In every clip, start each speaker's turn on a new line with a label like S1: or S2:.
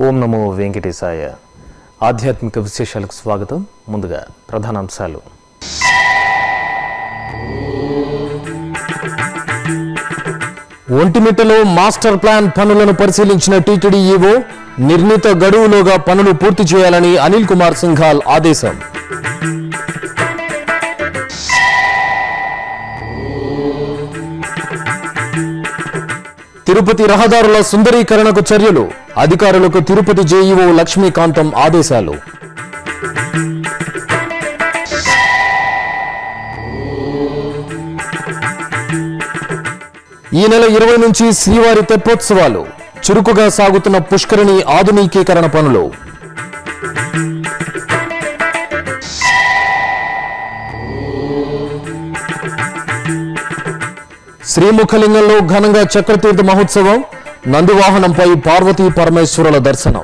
S1: ఓం నమో వెంకటేశాయ ఆధ్యాత్మిక విశేషాలకు స్వాగతం ముందుగా ప్రధానాంశాలు ఒంటిమిట్టలో మాస్టర్ ప్లాన్ పనులను పరిశీలించిన టీటీడీ ఈవో నిర్ణీత గడువులోగా పనులు పూర్తి చేయాలని అనిల్ కుమార్ సింఘాల్ ఆదేశం తిరుపతి రహదారుల సుందరీకరణకు చర్యలు అధికారులకు తిరుపతి జేఈఓ లక్ష్మీకాంతం ఆదేశాలు ఈ నెల ఇరవై నుంచి శ్రీవారి తెప్పోత్సవాలు చురుకుగా సాగుతున్న పుష్కరిణి ఆధునికీకరణ పనులు శ్రీముఖలింగంలో ఘనంగా చక్రతీర్థ మహోత్సవం నందివాహనంపై పార్వతీ పరమేశ్వరుల దర్శనం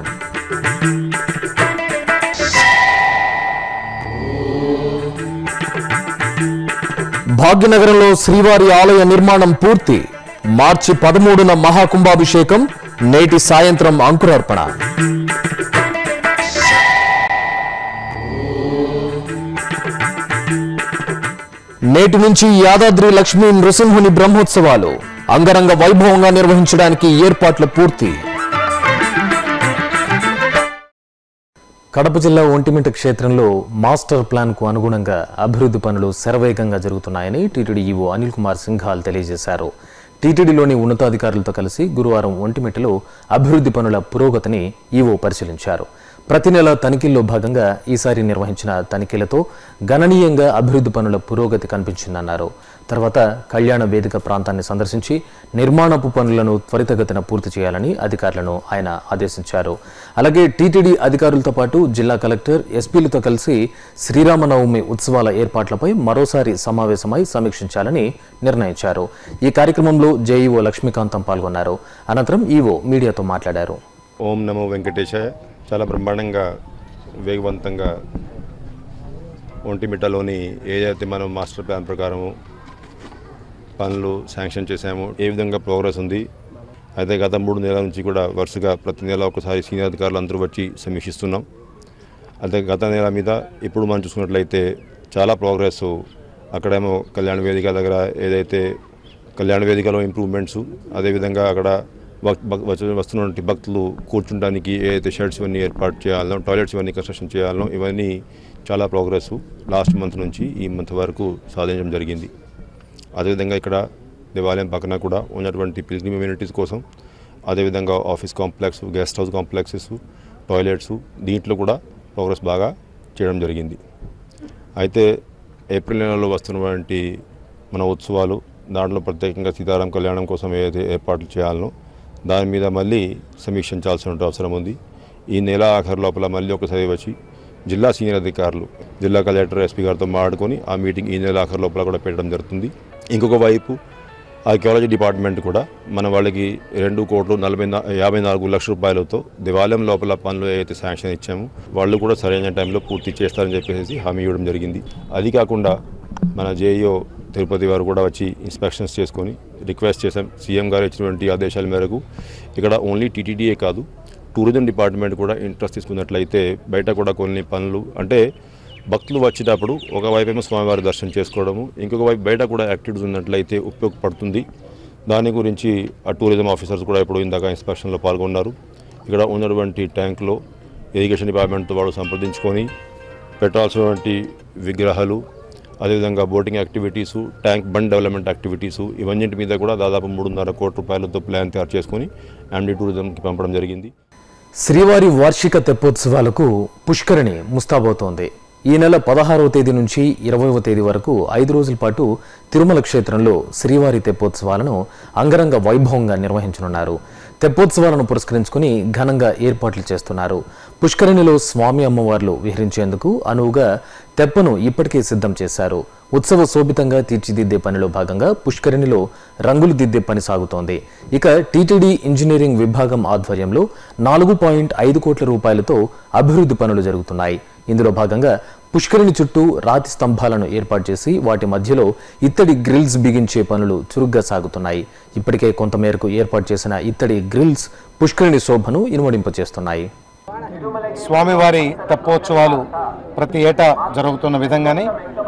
S1: భాగ్యనగరంలో శ్రీవారి ఆలయ నిర్మాణం పూర్తి మార్చి పదమూడున మహాకుంభాభిషేకం నేటి సాయంత్రం అంకురార్పణ నేటి నుంచి యాదాద్రి లక్ష్మీ నృసింహుని బ్రహ్మోత్సవాలు అంగరంగ వైభవంగా నిర్వహించడానికి ఏర్పాట్లు పూర్తి కడప జిల్లా ఒంటిమిట్ట క్షేత్రంలో మాస్టర్ ప్లాన్ కు అనుగుణంగా అభివృద్ధి పనులు శరవేగంగా జరుగుతున్నాయని టీటీడీ ఈవో అనిల్ కుమార్ సింఘాల్ తెలియజేశారు టీటీడీలోని ఉన్నతాధికారులతో కలిసి గురువారం ఒంటిమిట్టలో అభివృద్ధి పనుల పురోగతిని ఈవో పరిశీలించారు ప్రతి నెల తనిఖీల్లో భాగంగా ఈసారి నిర్వహించిన తనిఖీలతో గణనీయంగా అభివృద్ధి పనుల పురోగతి కనిపించిందన్నారు తర్వాత కళ్యాణ వేదిక ప్రాంతాన్ని సందర్శించి నిర్మాణపు పనులను త్వరితగతిన పూర్తి చేయాలని అధికారులను ఆయన ఆదేశించారు అలాగే టీటీడీ అధికారులతో పాటు జిల్లా కలెక్టర్ ఎస్పీలతో కలిసి శ్రీరామనవమి ఉత్సవాల ఏర్పాట్లపై మరోసారి సమావేశమై సమీక్షించాలని నిర్ణయించారు ఈ కార్యక్రమంలో జేఈఓ లక్ష్మీకాంతం పాల్గొన్నారు అనంతరం ఈవో మీడియాతో మాట్లాడారు
S2: ఓం నమో వెంకటేశాయ చాలా బ్రహ్మాండంగా వేగవంతంగా ఒంటిమిట్టలోని ఏదైతే మనం మాస్టర్ ప్లాన్ ప్రకారము పనులు శాంక్షన్ చేశామో ఏ విధంగా ప్రోగ్రెస్ ఉంది అయితే గత మూడు నెలల నుంచి కూడా వరుసగా ప్రతి నెల ఒకసారి సీనియర్ అధికారులు అందరూ వచ్చి సమీక్షిస్తున్నాం అయితే గత నెల మీద ఇప్పుడు మనం చూసుకున్నట్లయితే చాలా ప్రోగ్రెస్ అక్కడేమో కళ్యాణ వేదిక దగ్గర ఏదైతే కళ్యాణ వేదికలో ఇంప్రూవ్మెంట్స్ అదేవిధంగా అక్కడ భక్- భక్- వచ్చి- వస్తున్నటువంటి భక్తులు కూర్చుంటానికి ఏదైతే షెడ్స్ ఇవన్నీ ఏర్పాటు చేయాలనో టాయిలెట్స్ ఇవన్నీ కన్స్ట్రక్షన్ చేయాలనో ఇవన్నీ చాలా ప్రోగ్రెస్ లాస్ట్ మంత్ నుంచి ఈ మంత్ వరకు సాధించడం జరిగింది అదేవిధంగా ఇక్కడ దేవాలయం పక్కన కూడా ఉన్నటువంటి పిల్గ్రిమ్ ఇమ్యూనిటీస్ కోసం అదేవిధంగా office complex guest house complexes toilets దీంట్లో కూడా ప్రోగ్రెస్ బాగా చేయడం జరిగింది అయితే ఏప్రిల్ నెలలో వస్తున్నటువంటి మన ఉత్సవాలు దాంట్లో ప్రత్యేకంగా సీతారాం కళ్యాణం కోసం ఏదైతే ఏర్పాట్లు చేయాలనో దాని మీద మళ్ళీ సమీక్షించాల్సిన అవసరం ఉంది ఈ నెల ఆఖరు లోపల మళ్ళీ ఒకసారి వచ్చి జిల్లా సీనియర్ అధికారులు జిల్లా కలెక్టర్ ఎస్పీ గారితో మాట్లాడుకొని ఆ మీటింగ్ ఈ నెల ఆఖరు లోపల కూడా పెట్టడం జరుగుతుంది ఇంకొక వైపు ఆర్కియాలజీ డిపార్ట్మెంట్ కూడా మన వాళ్ళకి రెండు కోట్లు నలభై నా- యాభై నాలుగు లక్షల రూపాయలతో దేవాలయం లోపల పనులు ఏదైతే శాంక్షన్ ఇచ్చామో వాళ్ళు కూడా సరైన టైంలో పూర్తి చేస్తారని చెప్పేసి హామీ ఇవ్వడం జరిగింది అది కాకుండా మన జేఈఓ తిరుపతి వారు కూడా వచ్చి ఇన్స్పెక్షన్స్ చేసుకొని రిక్వెస్ట్ చేశాం సీఎం గారు ఇచ్చినటువంటి ఆదేశాల మేరకు ఇక్కడ ఓన్లీ టీటీడీఏ కాదు టూరిజం డిపార్ట్మెంట్ కూడా ఇంట్రెస్ట్ తీసుకున్నట్లయితే బయట కూడా కొన్ని పనులు అంటే భక్తులు వచ్చేటప్పుడు ఒకవైపు ఏమో స్వామివారి దర్శనం చేసుకోవడము ఇంకొక వైపు బయట కూడా యాక్టివిటీస్ ఉన్నట్లయితే ఉపయోగపడుతుంది దాని గురించి ఆ టూరిజం ఆఫీసర్స్ కూడా ఇప్పుడు ఇందాక ఇన్స్పెక్షన్లో పాల్గొన్నారు ఇక్కడ ఉన్నటువంటి ట్యాంక్లో ఇరిగేషన్ డిపార్ట్మెంట్తో వాళ్ళు సంప్రదించుకొని పెట్టాల్సినటువంటి విగ్రహాలు అదేవిధంగా boating activities tank bund development activities ఇవన్నింటి మీద కూడా దాదాపు మూడున్నర కోట్ల రూపాయలతో ప్లాన్ తయారు చేసుకొని ఎండి టూరిజంకి పంపడం జరిగింది
S1: శ్రీవారి వార్షిక తెప్పోత్సవాలకు పుష్కరిణి ముస్తాబవుతోంది ఈ నెల పదహారవ తేదీ నుంచి ఇరవైవ తేదీ వరకు ఐదు రోజుల పాటు తిరుమల క్షేత్రంలో శ్రీవారి తెప్పోత్సవాలను అంగరంగ వైభవంగా నిర్వహించనున్నారు తెప్పోత్సవాలను పురస్కరించుకుని ఘనంగా ఏర్పాట్లు చేస్తున్నారు పుష్కరిణిలో స్వామి అమ్మవార్లు విహరించేందుకు అనువుగా తెప్పను ఇప్పటికే సిద్ధం చేశారు ఉత్సవ శోభితంగా తీర్చిదిద్దే పనిలో భాగంగా పుష్కరిణిలో రంగులు దిద్దే పని సాగుతోంది ఇక టీటీడీ ఇంజనీరింగ్ విభాగం ఆధ్వర్యంలో నాలుగు పాయింట్ ఐదు కోట్ల రూపాయలతో అభివృద్ధి పనులు జరుగుతున్నాయి ఇందులో భాగంగా పుష్కరిణి చుట్టూ రాతి స్తంభాలను ఏర్పాటు చేసి వాటి మధ్యలో ఇత్తడి గ్రిల్స్ బిగించే పనులు చురుగ్గా సాగుతున్నాయి ఇప్పటికే కొంతమేరకు ఏర్పాటు చేసిన ఇత్తడి గ్రిల్స్ పుష్కరిణి శోభను ఇనుమడింపచేస్తున్నాయి
S3: స్వామివారి తెప్పోత్సవాలు ప్రతి ఏటా జరుగుతున్న విధంగానే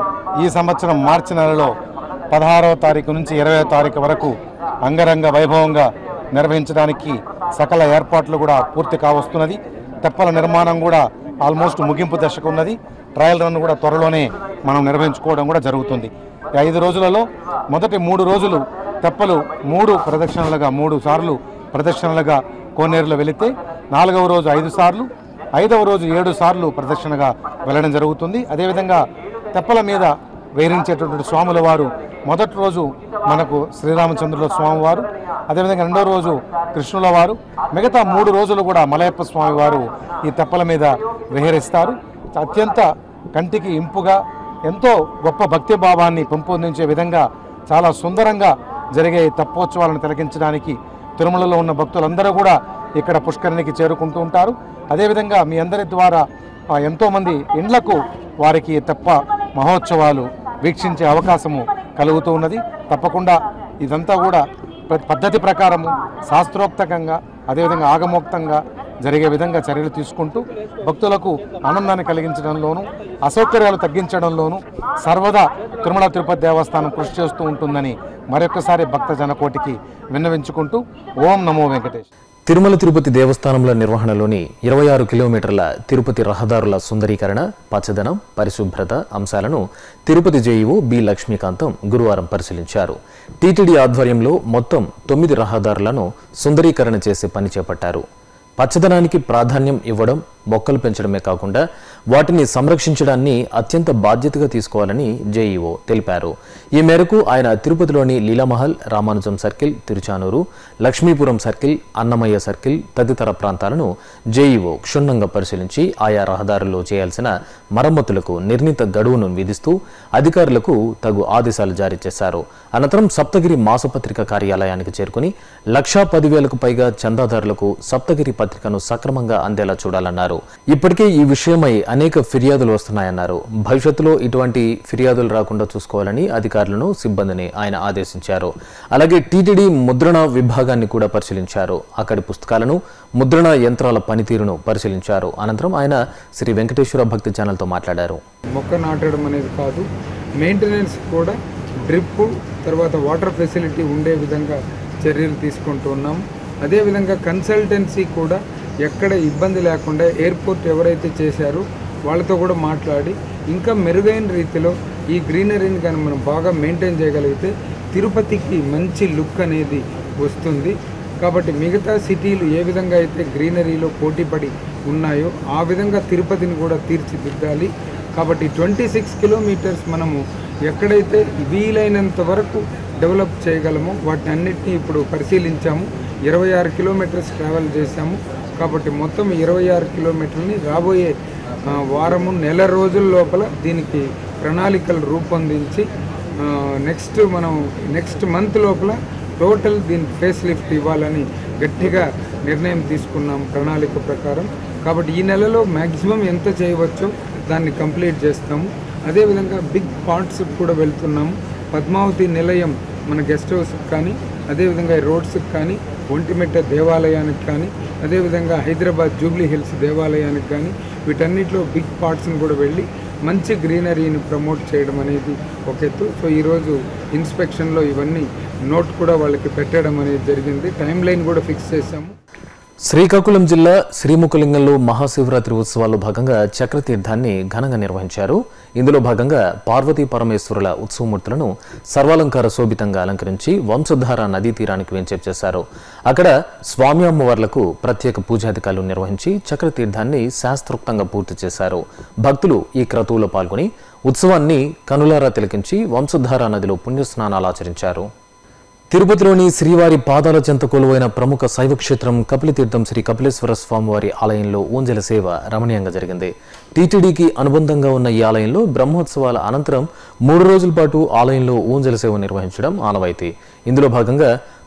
S3: ఈ సంవత్సరం మార్చి నెలలో పదహారవ తారీఖు నుంచి ఇరవై తారీఖు వరకు అంగరంగ వైభవంగా నిర్వహించడానికి సకల ఏర్పాట్లు కూడా పూర్తి కావస్తున్నది తెప్పల నిర్మాణం కూడా ఆల్మోస్ట్ ముగింపు దశకు ఉన్నది ట్రయల్ రన్ కూడా త్వరలోనే మనం నిర్వహించుకోవడం కూడా జరుగుతుంది ఈ ఐదు రోజులలో మొదటి మూడు రోజులు తెప్పలు మూడు ప్రదక్షిణలుగా మూడు సార్లు ప్రదక్షిణలుగా కోనేరులో వెళితే నాలుగవ రోజు ఐదు సార్లు ఐదవ రోజు ఏడు సార్లు ప్రదక్షిణగా వెళ్ళడం జరుగుతుంది అదేవిధంగా తెప్పల మీద వేరించేటటువంటి స్వాముల వారు మొదటి రోజు మనకు శ్రీరామచంద్రుల స్వామివారు అదేవిధంగా రెండో రోజు కృష్ణుల వారు మిగతా మూడు రోజులు కూడా మలయప్ప స్వామి వారు ఈ తెప్పల మీద విహరిస్తారు అత్యంత కంటికి ఇంపుగా ఎంతో గొప్ప భక్తి భావాన్ని పెంపొందించే విధంగా చాలా సుందరంగా జరిగే ఈ తెప్పోత్సవాలను తిలకించడానికి తిరుమలలో ఉన్న భక్తులందరూ కూడా ఇక్కడ పుష్కరిణికి చేరుకుంటూ ఉంటారు అదేవిధంగా మీ అందరి ద్వారా ఆ, ఎంతోమంది ఇండ్లకు వారికి ఈ తెప్ప మహోత్సవాలు వీక్షించే అవకాశము కలుగుతూ ఉన్నది తప్పకుండా ఇదంతా కూడా ప్ర- పద్ధతి ప్రకారము శాస్త్రోక్తకంగా అదేవిధంగా ఆగమోక్తంగా జరిగే విధంగా చర్యలు తీసుకుంటూ భక్తులకు ఆనందాన్ని కలిగించడంలోనూ అసౌకర్యాలు తగ్గించడంలోనూ సర్వదా తిరుమల తిరుపతి దేవస్థానం కృషి చేస్తూ ఉంటుందని మరొకసారి భక్త జనకోటికి విన్నవించుకుంటూ ఓం నమో వెంకటేష్
S1: తిరుమల తిరుపతి దేవస్థానముల నిర్వహణలోని ఇరవై ఆరు కిలోమీటర్ల తిరుపతి రహదారుల సుందరీకరణ పచ్చదనం పరిశుభ్రత అంశాలను తిరుపతి జేఈఓ బి లక్ష్మీకాంతం గురువారం పరిశీలించారు టీటీడీ ఆధ్వర్యంలో మొత్తం తొమ్మిది రహదారులను సుందరీకరణ చేసే పని చేపట్టారు పచ్చదనానికి ప్రాధాన్యం ఇవ్వడం మొక్కలు పెంచడమే కాకుండా వాటిని సంరక్షించడాన్ని అత్యంత బాధ్యతగా తీసుకోవాలని జేఈఓ తెలిపారు ఈ మేరకు ఆయన తిరుపతిలోని Leelamahal Ramanujam circle Tiruchanur Lakshmipuram circle Annamayya circle తదితర ప్రాంతాలను జేఈఓ క్షుణ్ణంగా పరిశీలించి ఆయా రహదారుల్లో చేయాల్సిన మరమ్మతులకు నిర్ణీత గడువును విధిస్తూ అధికారులకు తగు ఆదేశాలు జారీ చేశారు అనంతరం సప్తగిరి మాసపత్రిక కార్యాలయానికి చేరుకుని లక్షా పదివేలకు పైగా చందాదారులకు సప్తగిరి పత్రికను సక్రమంగా అందేలా చూడాలన్నారు ఇప్పటికే ఈ విషయమై అనేక ఫిర్యాదులు వస్తున్నాయన్నారు భవిష్యత్తులో ఇటువంటి ఫిర్యాదులు రాకుండా చూసుకోవాలని అధికారులను సిబ్బందిని ఆయన ఆదేశించారు అలాగే టీటీడీ ముద్రణ విభాగాన్ని కూడా పరిశీలించారు అక్కడి పుస్తకాలను ముద్రణ యంత్రాల పనితీరును పరిశీలించారు అనంతరం ఆయన శ్రీ వెంకటేశ్వర భక్తి ఛానల్తో మాట్లాడారు
S4: మొక్క నాటడం అనేది కాదు మెయింటెనెన్స్ కూడా డ్రిప్ తర్వాత వాటర్ ఫెసిలిటీ ఉండే విధంగా చర్యలు తీసుకుంటూ ఉన్నాం అదేవిధంగా కన్సల్టెన్సీ కూడా ఎక్కడ ఇబ్బంది లేకుండా ఎయిర్పోర్ట్ ఎవరైతే చేశారో వాళ్ళతో కూడా మాట్లాడి ఇంకా మెరుగైన రీతిలో ఈ గ్రీనరీని కానీ మనం బాగా మెయింటైన్ చేయగలిగితే తిరుపతికి మంచి లుక్ అనేది వస్తుంది కాబట్టి మిగతా సిటీలు ఏ విధంగా అయితే గ్రీనరీలో పోటీపడి ఉన్నాయో ఆ విధంగా తిరుపతిని కూడా తీర్చిదిద్దాలి కాబట్టి ట్వంటీ సిక్స్ కిలోమీటర్స్ మనము ఎక్కడైతే వీలైనంత వరకు డెవలప్ చేయగలమో వాటిని అన్నిటినీ ఇప్పుడు పరిశీలించాము ఇరవై ఆరు కిలోమీటర్స్ ట్రావెల్ చేశాము కాబట్టి మొత్తం ఇరవై ఆరు కిలోమీటర్ని రాబోయే ఆ, వారము నెల రోజుల లోపల దీనికి ప్రణాళికలు రూపొందించి నెక్స్ట్ మనం నెక్స్ట్ మంత్ లోపల టోటల్ దీనికి ఫేస్ లిఫ్ట్ ఇవ్వాలని గట్టిగా నిర్ణయం తీసుకున్నాం ప్రణాళిక ప్రకారం కాబట్టి ఈ నెలలో మ్యాక్సిమం ఎంత చేయవచ్చో దాన్ని కంప్లీట్ చేస్తాము అదేవిధంగా బిగ్ పార్ట్స్ కూడా వెళ్తున్నాము పద్మావతి నిలయం మన గెస్ట్ హౌస్కి కానీ అదేవిధంగా ఈ రోడ్స్కి కానీ ఒంటిమిట్ట దేవాలయానికి కానీ అదేవిధంగా హైదరాబాద్ జూబ్లీ హిల్స్ దేవాలయానికి కానీ వీటన్నిటిలో బిగ్ పార్ట్స్ని కూడా వెళ్ళి మంచి గ్రీనరీని ప్రమోట్ చేయడం అనేది ఒక ఎత్తు సో ఈరోజు ఇన్స్పెక్షన్లో ఇవన్నీ నోట్ కూడా వాళ్ళకి పెట్టడం అనేది జరిగింది టైం లైన్ కూడా ఫిక్స్ చేశాము
S1: శ్రీకాకుళం జిల్లా శ్రీముఖలింగంలో మహాశివరాత్రి ఉత్సవాల్లో భాగంగా చక్రతీర్థాన్ని ఘనంగా నిర్వహించారు ఇందులో భాగంగా పార్వతీ పరమేశ్వరుల ఉత్సవమూర్తులను సర్వాలంకార శోభితంగా అలంకరించి వంశధార నదీ తీరానికి వెంచేపు చేశారు అక్కడ స్వామి అమ్మవార్లకు ప్రత్యేక పూజాధికారులు నిర్వహించి చక్రతీర్థాన్ని శాస్త్రోక్తంగా పూర్తి చేశారు భక్తులు ఈ క్రతువులో పాల్గొని ఉత్సవాన్ని కనులారా తిలకించి వంశధార నదిలో పుణ్యస్నానాలు ఆచరించారు తిరుపతిలోని శ్రీవారి పాదాల చెంత కొలువైన ప్రముఖ శైవ క్షేత్రం కపిలతీర్థం శ్రీ కపిలేశ్వర స్వామివారి ఆలయంలో ఊంజల సేవ రమణీయంగా జరిగింది టీటీడీకి అనుబంధంగా ఉన్న ఈ ఆలయంలో బ్రహ్మోత్సవాల అనంతరం మూడు రోజుల పాటు ఆలయంలో ఊంజల సేవ నిర్వహించడం ఆనవాయితీ ఇందులో భాగంగా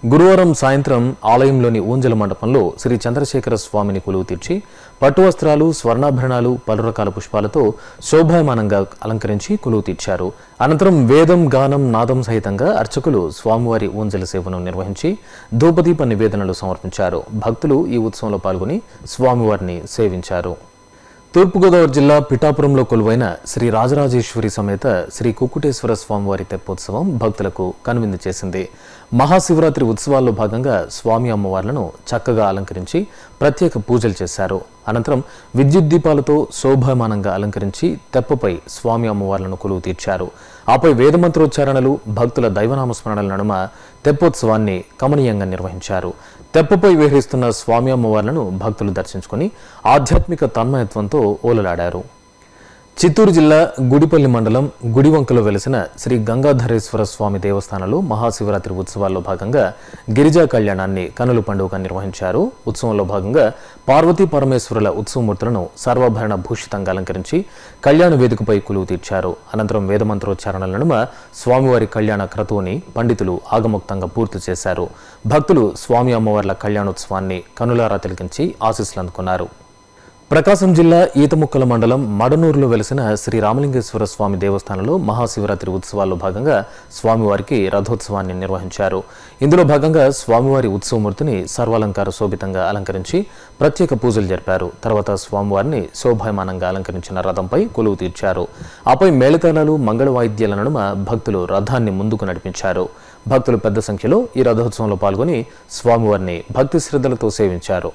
S1: గురువారం సాయంత్రం ఆలయంలోని ఊంజల మండపంలో శ్రీ చంద్రశేఖర స్వామిని కొలువు తీర్చి పట్టు వస్త్రాలు స్వర్ణాభరణాలు పలు రకాల పుష్పాలతో శోభాయమానంగా అలంకరించి కొలువు తీర్చారు అనంతరం వేదం గానం నాదం సహితంగా అర్చకులు స్వామివారి ఊంజల సేవను నిర్వహించి ధూపదీప నివేదనలు సమర్పించారు భక్తులు ఈ ఉత్సవంలో పాల్గొని స్వామివారిని సేవించారు తూర్పుగోదావరి జిల్లా పిఠాపురంలో కొలువైన శ్రీ రాజరాజేశ్వరి సమేత శ్రీ కుక్కుటేశ్వర స్వామివారి తెప్పోత్సవం భక్తులకు కనువిందు చేసింది మహాశివరాత్రి ఉత్సవాల్లో భాగంగా స్వామి అమ్మవార్లను చక్కగా అలంకరించి ప్రత్యేక పూజలు చేశారు అనంతరం విద్యుత్ దీపాలతో శోభామానంగా అలంకరించి తెప్పపై స్వామి అమ్మవార్లను కొలువు తీర్చారు ఆపై వేదమంత్రోచ్చారణలు భక్తుల దైవనామస్మరణల నడుమ తెప్పోత్సవాన్ని కమనీయంగా నిర్వహించారు తెప్పపై విహరిస్తున్న స్వామి అమ్మవార్లను భక్తులు దర్శించుకుని ఆధ్యాత్మిక తన్మయత్వంతో ఓలలాడారు చిత్తూరు జిల్లా గుడిపల్లి మండలం గుడివంకలో వెలిసిన శ్రీ గంగాధరేశ్వర స్వామి దేవస్థానంలో మహాశివరాత్రి ఉత్సవాల్లో భాగంగా గిరిజా కళ్యాణాన్ని కనుల పండుగగా నిర్వహించారు ఉత్సవంలో భాగంగా పార్వతీ పరమేశ్వరుల ఉత్సవమూర్తులను సర్వాభరణ భూషితంగా అలంకరించి కళ్యాణ వేదికపై కొలువు తీర్చారు అనంతరం వేదమంత్రోచ్చారణల నడుమ స్వామివారి కళ్యాణ క్రతువుని పండితులు ఆగముక్తంగా పూర్తి చేశారు భక్తులు స్వామి అమ్మవార్ల కళ్యాణోత్సవాన్ని కనులారా తిలకించి ఆశీస్సులు అందుకున్నారు ప్రకాశం జిల్లా ఈతముక్కల మండలం మడనూరులో వెలిసిన శ్రీ రామలింగేశ్వర స్వామి దేవస్థానంలో మహాశివరాత్రి ఉత్సవాల్లో భాగంగా స్వామివారికి రథోత్సవాన్ని నిర్వహించారు ఇందులో భాగంగా స్వామివారి ఉత్సవమూర్తిని సర్వాలంకార శోభితంగా అలంకరించి ప్రత్యేక పూజలు జరిపారు తర్వాత స్వామివారిని శోభాయమానంగా అలంకరించిన రథంపై కొలువు తీర్చారు ఆపై మేళతాళాలు మంగళ వాయిద్యాల నడుమ భక్తులు రథాన్ని ముందుకు నడిపించారు భక్తులు పెద్ద సంఖ్యలో ఈ రథోత్సవంలో పాల్గొని స్వామివారిని భక్తి శ్రద్ధలతో సేవించారు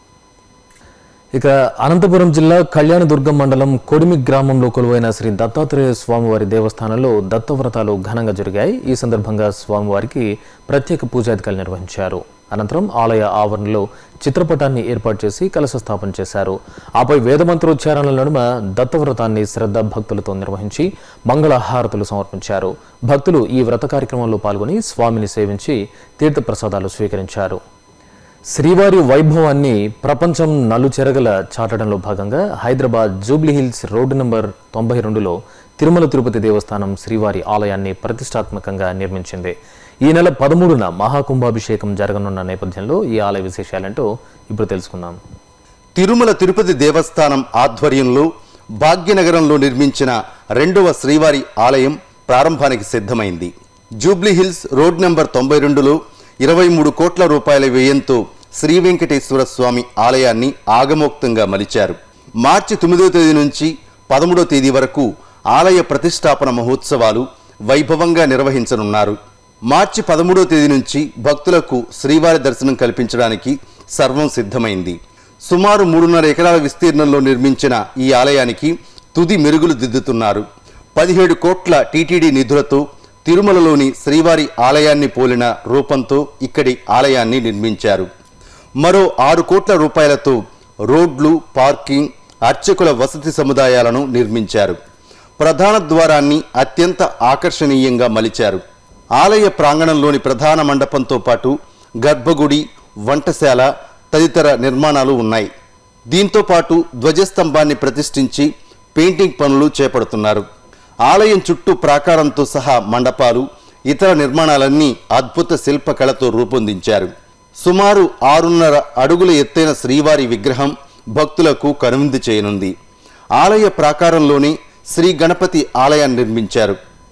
S1: ఇక అనంతపురం జిల్లా కళ్యాణదుర్గం మండలం కొడిమి గ్రామంలో కొలువైన శ్రీ దత్తాత్రేయ స్వామివారి దేవస్థానంలో దత్తవ్రతాలు ఘనంగా జరిగాయి ఈ సందర్భంగా స్వామివారికి ప్రత్యేక పూజాధికారులు నిర్వహించారు అనంతరం ఆలయ ఆవరణలో చిత్రపటాన్ని ఏర్పాటు చేసి కలశ స్థాపన చేశారు ఆపై వేదమంత్రోచ్చారణల నడుమ దత్తవ్రతాన్ని శ్రద్ధ భక్తులతో నిర్వహించి మంగళహారతులు సమర్పించారు భక్తులు ఈ వ్రత కార్యక్రమంలో పాల్గొని స్వామిని సేవించి తీర్థప్రసాదాలు స్వీకరించారు శ్రీవారి వైభవాన్ని ప్రపంచం నలుచెరగల చాటడంలో భాగంగా హైదరాబాద్ జూబ్లీహిల్స్ రోడ్డు నంబర్ తొంభై రెండులో తిరుమల తిరుపతి దేవస్థానం శ్రీవారి ఆలయాన్ని ప్రతిష్టాత్మకంగా నిర్మించింది ఈ నెల పదమూడున మహాకుంభాభిషేకం జరగనున్న నేపథ్యంలో ఈ ఆలయ విశేషాలేంటో ఇప్పుడు తెలుసుకుందాం
S5: తిరుమల తిరుపతి దేవస్థానం ఆధ్వర్యంలో భాగ్యనగరంలో నిర్మించిన రెండవ శ్రీవారి ఆలయం ప్రారంభానికి సిద్ధమైంది జూబ్లీహిల్స్ రోడ్ నెంబర్ తొంభై రెండులో ఇరవై మూడు కోట్ల రూపాయల వ్యయంతో శ్రీ వెంకటేశ్వర స్వామి ఆలయాన్ని ఆగమోక్తంగా మలిచారు మార్చి తొమ్మిదవ తేదీ నుంచి పదమూడవ తేదీ వరకు ఆలయ ప్రతిష్టాపన మహోత్సవాలు వైభవంగా నిర్వహించనున్నారు మార్చి పదమూడవ తేదీ నుంచి భక్తులకు శ్రీవారి దర్శనం కల్పించడానికి సర్వం సిద్ధమైంది సుమారు మూడున్నర ఎకరాల విస్తీర్ణంలో నిర్మించిన ఈ ఆలయానికి తుది మెరుగులు దిద్దుతున్నారు పదిహేడు కోట్ల టీటీడీ నిధులతో తిరుమలలోని శ్రీవారి ఆలయాన్ని పోలిన రూపంతో ఇక్కడి ఆలయాన్ని నిర్మించారు మరో ఆరు కోట్ల రూపాయలతో రోడ్లు పార్కింగ్ అర్చకుల వసతి సముదాయాలను నిర్మించారు ప్రధాన ద్వారాన్ని అత్యంత ఆకర్షణీయంగా మలిచారు ఆలయ ప్రాంగణంలోని ప్రధాన మండపంతో పాటు గర్భగుడి వంటశాల తదితర నిర్మాణాలు ఉన్నాయి దీంతో పాటు ధ్వజస్తంభాన్ని ప్రతిష్ఠించి పెయింటింగ్ పనులు చేపడుతున్నారు ఆలయం చుట్టూ ప్రాకారంతో సహా మండపాలు ఇతర నిర్మాణాలన్నీ అద్భుత శిల్పకళతో రూపొందించారు సుమారు ఆరున్నర అడుగుల ఎత్తైన శ్రీవారి విగ్రహం భక్తులకు కనువిందు చేయనుంది ఆలయ ప్రాకారంలోనే శ్రీ గణపతి ఆలయాన్ని నిర్మించారు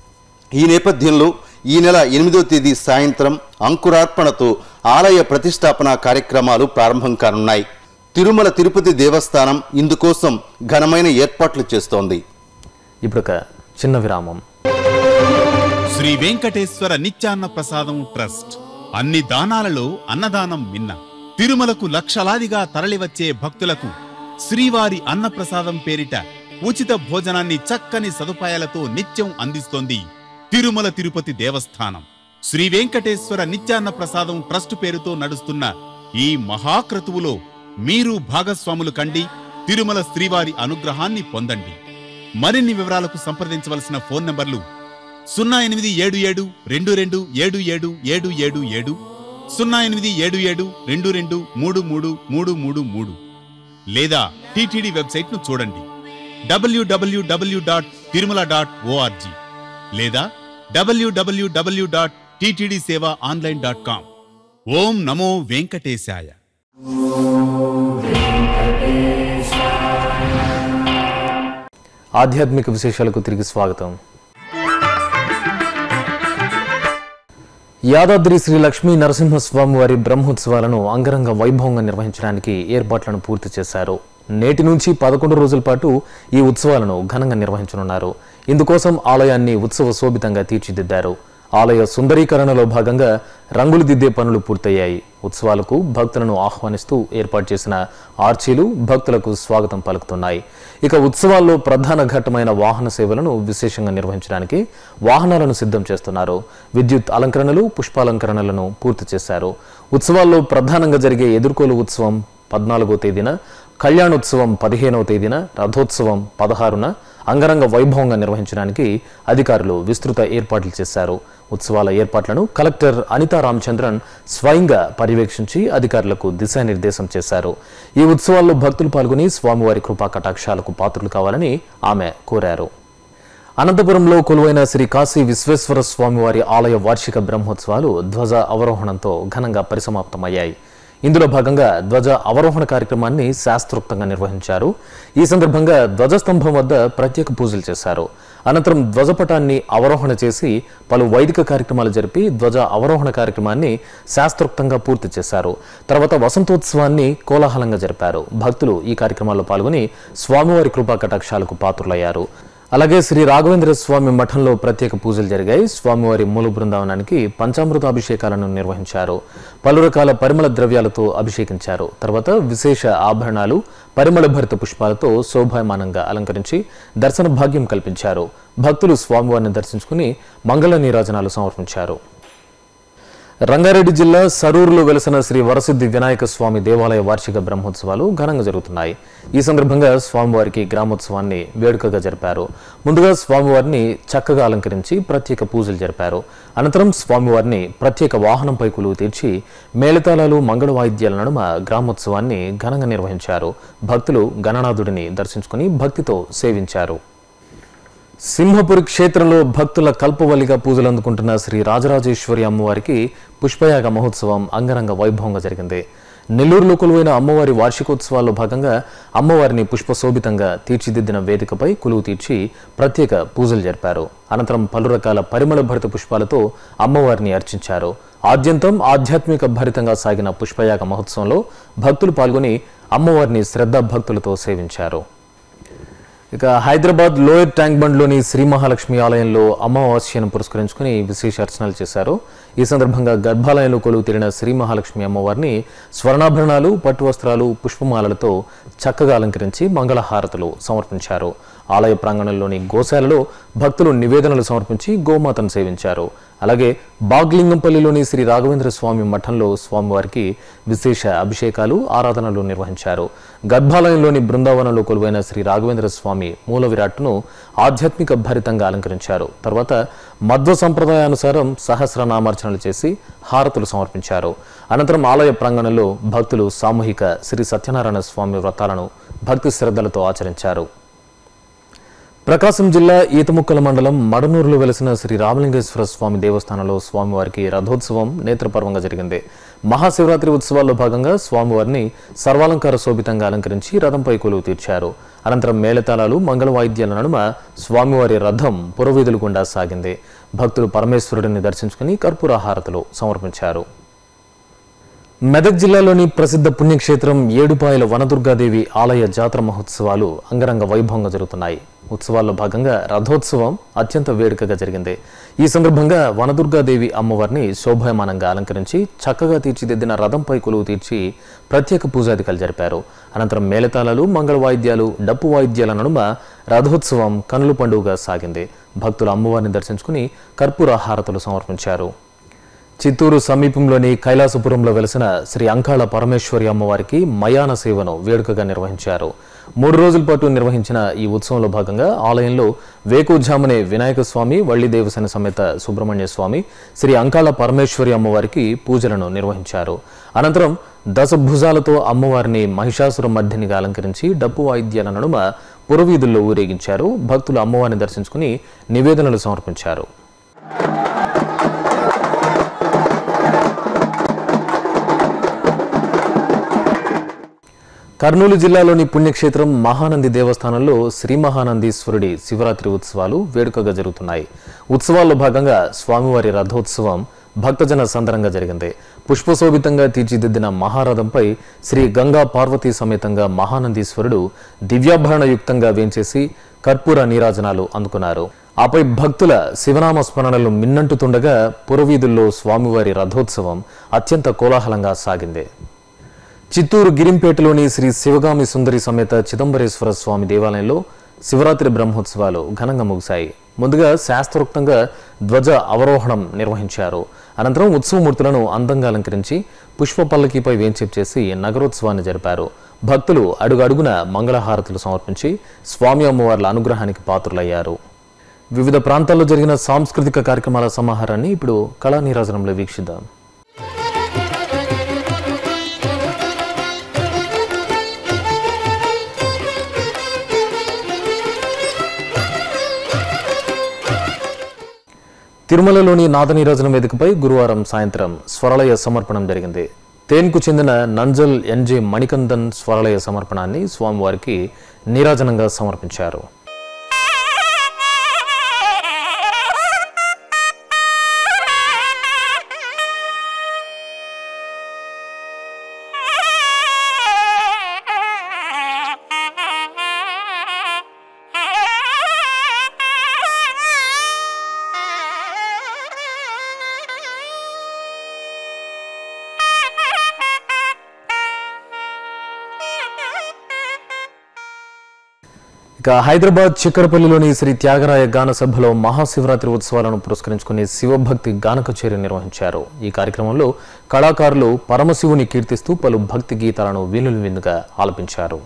S5: ఈ నేపథ్యంలో ఈ నెల ఎనిమిదో తేదీ సాయంత్రం అంకురార్పణతో ఆలయ ప్రతిష్టాపన కార్యక్రమాలు ప్రారంభం కానున్నాయి తిరుమల తిరుపతి దేవస్థానం ఇందుకోసం ఘనమైన ఏర్పాట్లు చేస్తోంది
S1: ఇప్పుడు ఒక చిన్న విరామం
S6: శ్రీ వెంకటేశ్వర నిత్యాన్న ప్రసాదం ట్రస్ట్ అన్ని దానాలలో అన్నదానం మిన్న తిరుమలకు లక్షలాదిగా తరలివచ్చే భక్తులకు శ్రీవారి అన్నప్రసాదం పేరిట ఉచిత భోజనాన్ని చక్కని సదుపాయాలతో నిత్యం అందిస్తోంది తిరుమల తిరుపతి దేవస్థానం శ్రీ వెంకటేశ్వర నిత్యాన్న ప్రసాదం ట్రస్ట్ పేరుతో నడుస్తున్న ఈ మహాక్రతువులో మీరు భాగస్వాములు కండి తిరుమల శ్రీవారి అనుగ్రహాన్ని పొందండి మరిన్ని వివరాలకు సంప్రదించవలసిన ఫోన్ నంబర్లు సున్నా ఎనిమిది ఏడు ఏడు రెండు రెండు ఏడు ఏడు ఏడు ఏడు ఏడు సున్నా ఎనిమిది ఏడు ఏడు రెండు రెండు మూడు మూడు మూడు మూడు మూడు లేదా టీటీడీ వెబ్సైట్ను చూడండి డబ్ల్యూడబ్ల్యూడబ్ల్యూ డాట్ తిరుమల డాట్ ఓఆర్జీ లేదా డబ్ల్యూడబ్ల్యూడబ్ల్యూ dot TTD seva online dot com ఓం నమో వెంకటేశాయ
S1: ఆధ్యాత్మిక విశేషాలకు తిరిగి స్వాగతం యాదాద్రి శ్రీ లక్ష్మీ నరసింహస్వామి వారి బ్రహ్మోత్సవాలను అంగరంగ వైభవంగా నిర్వహించడానికి ఏర్పాట్లను పూర్తి చేశారు నేటి నుంచి పదకొండు రోజుల పాటు ఈ ఉత్సవాలను ఘనంగా నిర్వహించనున్నారు ఇందుకోసం ఆలయాన్ని ఉత్సవ శోభితంగా తీర్చిదిద్దారు ఆలయ సుందరీకరణలో భాగంగా రంగులు దిద్దే పనులు పూర్తయ్యాయి ఉత్సవాలకు భక్తులను ఆహ్వానిస్తూ ఏర్పాటు చేసిన ఆర్చీలు భక్తులకు స్వాగతం పలుకుతున్నాయి ఇక ఉత్సవాల్లో ప్రధాన ఘట్టమైన వాహన సేవలను విశేషంగా నిర్వహించడానికి వాహనాలను సిద్ధం చేస్తున్నారు విద్యుత్ అలంకరణలు పుష్పాలంకరణలను పూర్తి చేశారు ఉత్సవాల్లో ప్రధానంగా జరిగే ఎదుర్కోలు ఉత్సవం పద్నాలుగో తేదీన కళ్యాణోత్సవం పదిహేనవ తేదీన రథోత్సవం పదహారున అంగరంగ వైభవంగా నిర్వహించడానికి అధికారులు విస్తృత ఏర్పాట్లు చేశారు ఉత్సవాల ఏర్పాట్లను కలెక్టర్ అనితా రామచంద్రన్ స్వయంగా పర్యవేక్షించి అధికారులకు దిశానిర్దేశం చేశారు ఈ ఉత్సవాల్లో భక్తులు పాల్గొని స్వామివారి కృపా కటాక్షాలకు పాత్రలు కావాలని ఆమె కోరారు అనంతపురంలో కొలువైన శ్రీ కాశీ విశ్వేశ్వర స్వామివారి ఆలయ వార్షిక బ్రహ్మోత్సవాలు ధ్వజ అవరోహణంతో ఘనంగా పరిసమాప్తమయ్యాయి ఇందులో భాగంగా ధ్వజ అవరోహణ కార్యక్రమాన్ని శాస్త్రోక్తంగా నిర్వహించారు ఈ సందర్భంగా ధ్వజస్తంభం వద్ద ప్రత్యేక పూజలు చేశారు అనంతరం ధ్వజపటాన్ని అవరోహణ చేసి పలు వైదిక కార్యక్రమాలు జరిపి ధ్వజ అవరోహణ కార్యక్రమాన్ని శాస్త్రోక్తంగా పూర్తి చేశారు తర్వాత వసంతోత్సవాన్ని కోలాహలంగా జరిపారు భక్తులు ఈ కార్యక్రమాల్లో పాల్గొని స్వామివారి కృపా కటాక్షాలకు పాత్రులయ్యారు అలాగే శ్రీ రాఘవేంద్ర స్వామి మఠంలో ప్రత్యేక పూజలు జరిగాయి స్వామివారి మూల బృందావనానికి పంచామృత అభిషేకాలను నిర్వహించారు పలు రకాల పరిమళ ద్రవ్యాలతో అభిషేకించారు తర్వాత విశేష ఆభరణాలు పరిమళ భరిత పుష్పాలతో శోభాయమానంగా అలంకరించి దర్శన భాగ్యం కల్పించారు భక్తులు స్వామివారిని దర్శించుకుని మంగళ నీరాజనాలు సమర్పించారు రంగారెడ్డి జిల్లా సరూరులో వెలసిన శ్రీ వరసిద్ధి వినాయక స్వామి దేవాలయ వార్షిక బ్రహ్మోత్సవాలు ఘనంగా జరుగుతున్నాయి ఈ సందర్భంగా స్వామివారికి గ్రామోత్సవాన్ని వేడుకగా జరిపారు ముందుగా స్వామివారిని చక్కగా అలంకరించి ప్రత్యేక పూజలు జరిపారు అనంతరం స్వామివారిని ప్రత్యేక వాహనంపై కొలువు తీర్చి మేళతాళాలు మంగళ వాయిద్యాల నడుమ గ్రామోత్సవాన్ని ఘనంగా నిర్వహించారు భక్తులు గణనాథుడిని దర్శించుకుని భక్తితో సేవించారు సింహపురి క్షేత్రంలో భక్తుల కల్పవల్లిగా పూజలు అందుకుంటున్న శ్రీ రాజరాజేశ్వరి అమ్మవారికి పుష్పయాగ మహోత్సవం అంగరంగ వైభవంగా జరిగింది నెల్లూరులో కొలువైన అమ్మవారి వార్షికోత్సవాల్లో భాగంగా అమ్మవారిని పుష్పశోభితంగా తీర్చిదిద్దిన వేదికపై కొలువు తీర్చి ప్రత్యేక పూజలు జరిపారు అనంతరం పలు రకాల పరిమళ భరిత పుష్పాలతో అమ్మవారిని అర్చించారు ఆద్యంతం ఆధ్యాత్మిక భరితంగా సాగిన పుష్పయాగ మహోత్సవంలో భక్తులు పాల్గొని అమ్మవారిని శ్రద్ధా భక్తులతో సేవించారు ఇక హైదరాబాద్ లోయర్ ట్యాంక్ బండ్లోని శ్రీ మహాలక్ష్మి ఆలయంలో అమావాస్యను పురస్కరించుకుని విశేష అర్చనలు చేశారు ఈ సందర్భంగా గర్భాలయంలో కొలువు తీరిన శ్రీ మహాలక్ష్మి అమ్మవారిని స్వర్ణాభరణాలు పట్టు వస్త్రాలు పుష్పమాలలతో చక్కగా అలంకరించి మంగళహారతులు సమర్పించారు ఆలయ ప్రాంగణంలోని గోశాలలో భక్తులు నివేదనలు సమర్పించి గోమాతను సేవించారు అలాగే బాగ్లింగంపల్లిలోని శ్రీ రాఘవేంద్ర స్వామి మఠంలో స్వామివారికి విశేష అభిషేకాలు ఆరాధనలు నిర్వహించారు గర్భాలయంలోని బృందావనంలో కొలువైన శ్రీ రాఘవేంద్ర స్వామి మూల విరాట్ను ఆధ్యాత్మిక భరితంగా అలంకరించారు తర్వాత మధ్వ సంప్రదాయానుసారం సహస్రనామార్చనలు చేసి హారతులు సమర్పించారు అనంతరం ఆలయ ప్రాంగణంలో భక్తులు సామూహిక శ్రీ సత్యనారాయణ స్వామి వ్రతాలను భక్తి శ్రద్ధలతో ఆచరించారు ప్రకాశం జిల్లా ఈతముక్కల మండలం మడనూరులో వెలసిన శ్రీ రామలింగేశ్వర స్వామి దేవస్థానంలో స్వామివారికి రథోత్సవం నేత్రపర్వంగా జరిగింది మహాశివరాత్రి ఉత్సవాల్లో భాగంగా స్వామివారిని సర్వాలంకార శోభితంగా అలంకరించి రథంపై కొలువు తీర్చారు అనంతరం మేళతాళాలు మంగళ వాయిద్యాల నడుమ స్వామివారి రథం పురవీధులు గుండా సాగింది భక్తులు పరమేశ్వరుడిని దర్శించుకుని కర్పూర హారతులు సమర్పించారు మెదక్ జిల్లాలోని ప్రసిద్ధ పుణ్యక్షేత్రం ఏడుపాయల వనదుర్గాదేవి ఆలయ జాతర మహోత్సవాలు అంగరంగ వైభవంగా జరుగుతున్నాయి ఉత్సవాల్లో భాగంగా రథోత్సవం అత్యంత వేడుకగా జరిగింది ఈ సందర్భంగా వనదుర్గాదేవి అమ్మవారిని శోభాయమానంగా అలంకరించి చక్కగా తీర్చిదిద్దిన రథంపై కొలువు తీర్చి ప్రత్యేక పూజాధికారులు జరిపారు అనంతరం మేళతాళాలు మంగళ వాయిద్యాలు డప్పు వాయిద్యాల నడుమ రథోత్సవం కనుల పండుగగా సాగింది భక్తులు అమ్మవారిని దర్శించుకుని కర్పూర హారతులు సమర్పించారు చిత్తూరు సమీపంలోని కైలాసపురంలో వెలసిన శ్రీ అంకాళ పరమేశ్వరి అమ్మవారికి మయాన సేవను వేడుకగా నిర్వహించారు మూడు రోజుల పాటు నిర్వహించిన ఈ ఉత్సవంలో భాగంగా ఆలయంలో వేకుజామునే వినాయక స్వామి వల్లి దేవసేన సమేత సుబ్రహ్మణ్య స్వామి శ్రీ అంకాళ పరమేశ్వరి అమ్మవారికి పూజలను నిర్వహించారు అనంతరం దశభుజాలతో అమ్మవారిని మహిషాసుర మర్దినిగా అలంకరించి డప్పు వాయిద్యాల నడుమ పురవీధుల్లో ఊరేగించారు భక్తులు అమ్మవారిని దర్శించుకుని నివేదనలు సమర్పించారు కర్నూలు జిల్లాలోని పుణ్యక్షేత్రం మహానంది దేవస్థానంలో శ్రీ మహానందీశ్వరుడి శివరాత్రి ఉత్సవాలు వేడుకగా జరుగుతున్నాయి ఉత్సవాల్లో భాగంగా స్వామివారి రథోత్సవం భక్తజన సందరంగా జరిగింది పుష్పశోభితంగా తీర్చిదిద్దిన మహారథంపై శ్రీ గంగా పార్వతీ సమేతంగా మహానందీశ్వరుడు దివ్యాభరణయుక్తంగా వేంచేసి కర్పూర నీరాజనాలు అందుకున్నారు ఆపై భక్తుల శివనామ స్మరణలు మిన్నంటుతుండగా పురవీధుల్లో స్వామివారి రథోత్సవం అత్యంత కోలాహలంగా సాగింది చిత్తూరు గిరింపేటలోని శ్రీ శివగామి సుందరి సమేత చిదంబరేశ్వర స్వామి దేవాలయంలో శివరాత్రి బ్రహ్మోత్సవాలు ఘనంగా ముగిశాయి ముందుగా శాస్త్రోక్తంగా ధ్వజ అవరోహణం నిర్వహించారు అనంతరం ఉత్సవమూర్తులను అందంగా అలంకరించి పుష్ప పల్లకీపై వేంచేపు చేసి నగరోత్సవాన్ని జరిపారు భక్తులు అడుగడుగున మంగళహారతులు సమర్పించి స్వామి అమ్మవార్ల అనుగ్రహానికి పాత్రులయ్యారు వివిధ ప్రాంతాల్లో జరిగిన సాంస్కృతిక కార్యక్రమాల సమాహారాన్ని ఇప్పుడు కళా నీరాజనంలో వీక్షిద్దాం తిరుమలలోని నాదనీరాజనం వేదికపై గురువారం సాయంత్రం స్వరలయ సమర్పణం జరిగింది తేన్కు చెందిన నంజల్ ఎన్జే మణికందన్ స్వరలయ సమర్పణాన్ని స్వామివారికి నీరాజనంగా సమర్పించారు ఇక హైదరాబాద్ చిక్కరపల్లిలోని శ్రీ త్యాగరాయ గాన సభలో మహాశివరాత్రి ఉత్సవాలను పురస్కరించుకుని శివభక్తి గాన కచేరీ నిర్వహించారు ఈ కార్యక్రమంలో కళాకారులు పరమశివుని కీర్తిస్తూ పలు భక్తి గీతాలను వీణులు విందుగా ఆలపించారు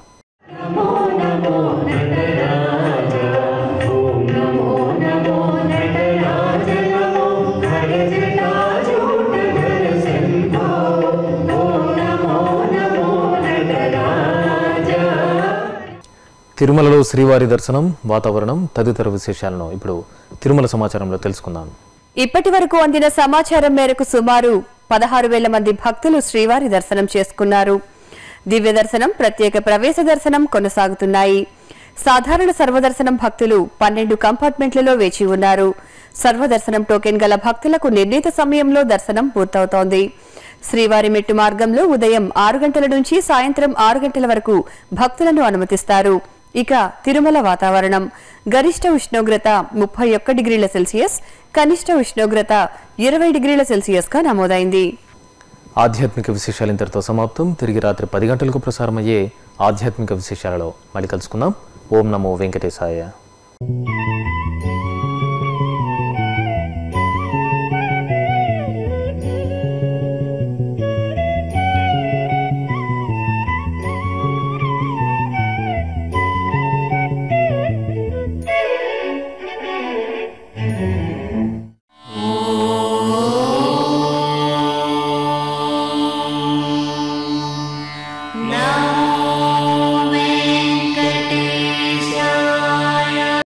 S1: తిరుమలలో శ్రీవారి దర్శనం వాతావరణం తదితర విశేషాలను ఇప్పుడు తిరుమల సమాచారంలో తెలుసుకుందాం
S7: ఇప్పటి వరకు అందిన సమాచారం మేరకు సుమారు పదహారు వేల మంది భక్తులు శ్రీవారి దర్శనం చేసుకున్నారు దివ్య దర్శనం ప్రత్యేక ప్రవేశ దర్శనం కొనసాగుతున్నాయి సాధారణ సర్వదర్శనం భక్తులు పన్నెండు కంపార్ట్మెంట్లలో వేచి ఉన్నారు సర్వదర్శనం టోకెన్ గల భక్తులకు నిర్ణీత సమయంలో దర్శనం పూర్తవుతోంది శ్రీవారి మెట్టు మార్గంలో ఉదయం ఆరు గంటల నుంచి సాయంత్రం ఆరు గంటల వరకు భక్తులను అనుమతిస్తారు ఇక తిరుమల వాతావరణం గరిష్ట ఉష్ణోగ్రత ముప్పై ఒక్క డిగ్రీల సెల్సియస్ కనిష్ట ఉష్ణోగ్రత ఇరవై డిగ్రీల సెల్సియస్ గా నమోదైంది
S1: ఆధ్యాత్మిక విశేషాలు ఇంతటితో సమాప్తం తిరిగి రాత్రి పది గంటలకు ప్రసారమయ్యే ఆధ్యాత్మిక విశేషాలలో మళ్ళీ కలుసుకుందాం ఓం నమో వెంకటేశాయ